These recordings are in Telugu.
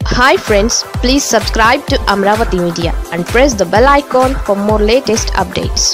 hi friends please subscribe to Amaravati media and press the bell icon for more latest updates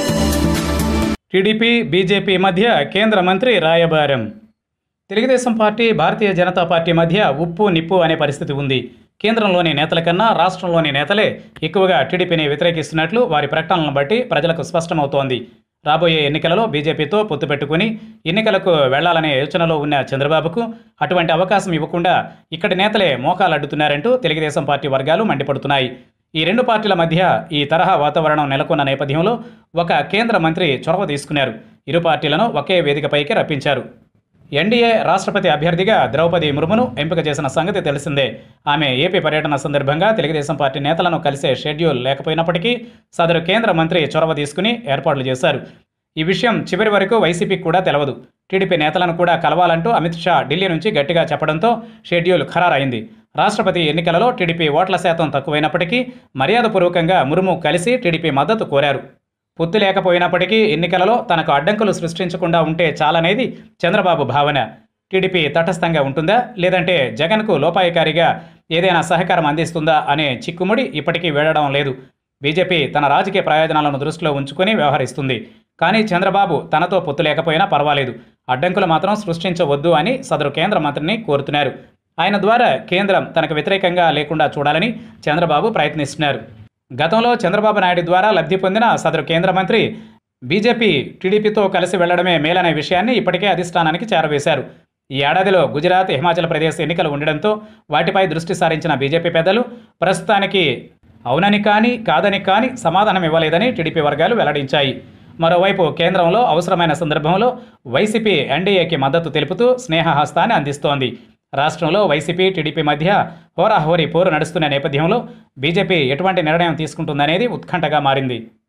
TDP BJP మధ్య కేంద్ర మంత్రి రాయబారం తెలుగుదేశం పార్టీ భారతీయ జనతా పార్టీ మధ్య ఉప్పు నిప్పు అనే పరిస్థితి ఉంది కేంద్రంలోని నేతల కన్నా రాష్ట్రంలోని నేతలే ఎక్కువగా టీడీపీని వ్యతిరేకిస్తున్నట్లు వారి ప్రకటనలను బట్టి ప్రజలకు స్పష్టమవుతోంది రాబోయే ఎన్నికలలో బీజేపీతో పొత్తు పెట్టుకుని ఎన్నికలకు వెళ్లాలనే యోచనలో ఉన్న చంద్రబాబుకు అటువంటి అవకాశం ఇవ్వకుండా ఇక్కడి నేతలే మోకాలు అడ్డుతున్నారంటూ తెలుగుదేశం పార్టీ వర్గాలు మండిపడుతున్నాయి ఈ రెండు పార్టీల మధ్య ఈ తరహా వాతావరణం నెలకొన్న నేపథ్యంలో ఒక కేంద్ర మంత్రి చొరవ తీసుకున్నారు ఇరు పార్టీలను ఒకే వేదికపైకి రప్పించారు ఎన్డీఏ రాష్ట్రపతి అభ్యర్థిగా ద్రౌపది ముర్మును ఎంపిక చేసిన సంగతి తెలిసిందే ఆమె ఏపీ పర్యటన సందర్భంగా తెలుగుదేశం పార్టీ నేతలను కలిసే షెడ్యూల్ లేకపోయినప్పటికీ సదరు కేంద్ర మంత్రి చొరవ తీసుకుని ఏర్పాట్లు చేశారు ఈ విషయం చివరి వరకు వైసీపీకి కూడా తెలవదు టీడీపీ నేతలను కూడా కలవాలంటూ అమిత్ షా ఢిల్లీ నుంచి గట్టిగా చెప్పడంతో షెడ్యూల్ ఖరారైంది రాష్ట్రపతి ఎన్నికలలో టీడీపీ ఓట్ల శాతం తక్కువైనప్పటికీ మర్యాదపూర్వకంగా ముర్ము కలిసి టీడీపీ మద్దతు కోరారు పొత్తు లేకపోయినప్పటికీ ఎన్నికలలో తనకు అడ్డంకులు సృష్టించకుండా ఉంటే చాలనేది చంద్రబాబు భావన టీడీపీ తటస్థంగా ఉంటుందా లేదంటే జగన్కు లోపాయకారిగా ఏదైనా సహకారం అందిస్తుందా అనే చిక్కుముడి ఇప్పటికీ వీడడం లేదు బీజేపీ తన రాజకీయ ప్రయోజనాలను దృష్టిలో ఉంచుకొని వ్యవహరిస్తుంది కానీ చంద్రబాబు తనతో పొత్తు లేకపోయినా పర్వాలేదు అడ్డంకులు మాత్రం సృష్టించవద్దు అని సదరు కేంద్ర మంత్రిని కోరుతున్నారు ఆయన ద్వారా కేంద్రం తనకు వ్యతిరేకంగా లేకుండా చూడాలని చంద్రబాబు ప్రయత్నిస్తున్నారు గతంలో చంద్రబాబు నాయుడు ద్వారా లబ్ధి పొందిన సదరు కేంద్ర మంత్రి బీజేపీ టీడీపీతో కలిసి వెళ్లడమే మేలనే విషయాన్ని ఇప్పటికే అధిష్టానానికి చేరవేశారు ఈ ఏడాదిలో గుజరాత్ హిమాచల్ ప్రదేశ్ ఎన్నికలు ఉండడంతో వాటిపై దృష్టి సారించిన బీజేపీ పెద్దలు ప్రస్తుతానికి అవునని కానీ కాదని కానీ సమాధానం ఇవ్వలేదని టీడీపీ వర్గాలు వెల్లడించాయి మరోవైపు కేంద్రంలో అవసరమైన సందర్భంలో వైసీపీ ఎన్డీఏకి మద్దతు తెలుపుతూ స్నేహహస్తాన్ని అందిస్తోంది రాష్ట్రంలో వైసీపీ టీడీపీ మధ్య హోరాహోరీ పోరు నడుస్తున్న నేపథ్యంలో బీజేపీ ఎటువంటి నిర్ణయం తీసుకుంటుందనేది ఉత్కంఠగా మారింది